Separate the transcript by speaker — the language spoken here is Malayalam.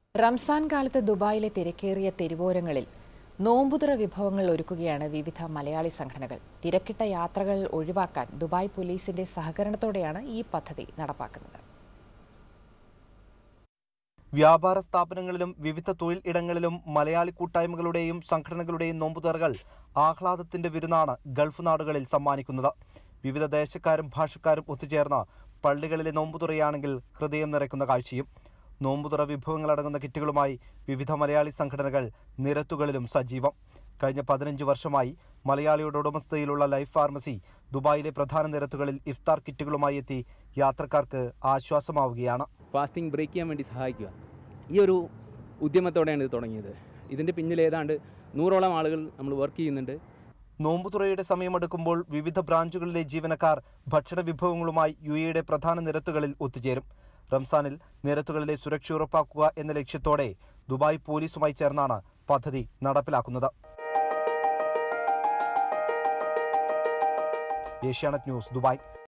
Speaker 1: റംസാൻ കാലത്ത് ദുബായിലെ തിരക്കേറിയ തെരുവോരങ്ങളിൽ നോമ്പുതുറ വിഭവങ്ങൾ ഒരുക്കുകയാണ് വിവിധ മലയാളി സംഘടനകൾ തിരക്കിട്ട യാത്രകൾ ഒഴിവാക്കാൻ ദുബായ് പോലീസിന്റെ സഹകരണത്തോടെയാണ് ഈ പദ്ധതി നടപ്പാക്കുന്നത്
Speaker 2: വ്യാപാര സ്ഥാപനങ്ങളിലും വിവിധ തൊഴിൽ ഇടങ്ങളിലും മലയാളി കൂട്ടായ്മകളുടെയും സംഘടനകളുടെയും നോമ്പുതറകൾ ആഹ്ലാദത്തിന്റെ വിരുന്നാണ് ഗൾഫ് നാടുകളിൽ സമ്മാനിക്കുന്നത് വിവിധ ദേശക്കാരും ഭാഷക്കാരും ഒത്തുചേർന്ന് പള്ളികളിലെ നോമ്പുതുറയാണെങ്കിൽ ഹൃദയം നിറയ്ക്കുന്ന കാഴ്ചയും നോമ്പുതുറ വിഭവങ്ങളടങ്ങുന്ന കിറ്റുകളുമായി വിവിധ മലയാളി സംഘടനകൾ നിരത്തുകളിലും സജീവം കഴിഞ്ഞ പതിനഞ്ച് വർഷമായി മലയാളിയുടെ ഉടമസ്ഥതയിലുള്ള ലൈഫ് ഫാർമസി ദുബായിലെ പ്രധാന നിരത്തുകളിൽ ഇഫ്താർ കിറ്റുകളുമായി എത്തി യാത്രക്കാർക്ക് ആശ്വാസമാവുകയാണ്
Speaker 3: ഫാസ്റ്റിംഗ് ബ്രേക്ക് ചെയ്യാൻ വേണ്ടി സഹായിക്കുക ഈ ഒരു ഉദ്യമത്തോടെയാണ് ഇത് തുടങ്ങിയത് ഇതിൻ്റെ പിന്നിൽ ഏതാണ്ട് നൂറോളം ആളുകൾ നമ്മൾ വർക്ക് ചെയ്യുന്നുണ്ട്
Speaker 2: നോമ്പുതുറയുടെ സമയമെടുക്കുമ്പോൾ വിവിധ ബ്രാഞ്ചുകളിലെ ജീവനക്കാർ ഭക്ഷണ വിഭവങ്ങളുമായി യു എയുടെ പ്രധാന നിരത്തുകളിൽ ഒത്തുചേരും റംസാനിൽ നിരത്തുകളിലെ സുരക്ഷ ഉറപ്പാക്കുക എന്ന ലക്ഷ്യത്തോടെ ദുബായ് പോലീസുമായി ചേർന്നാണ് പദ്ധതി നടപ്പിലാക്കുന്നത് ഏഷ്യാനെറ്റ് ന്യൂസ് ദുബായ്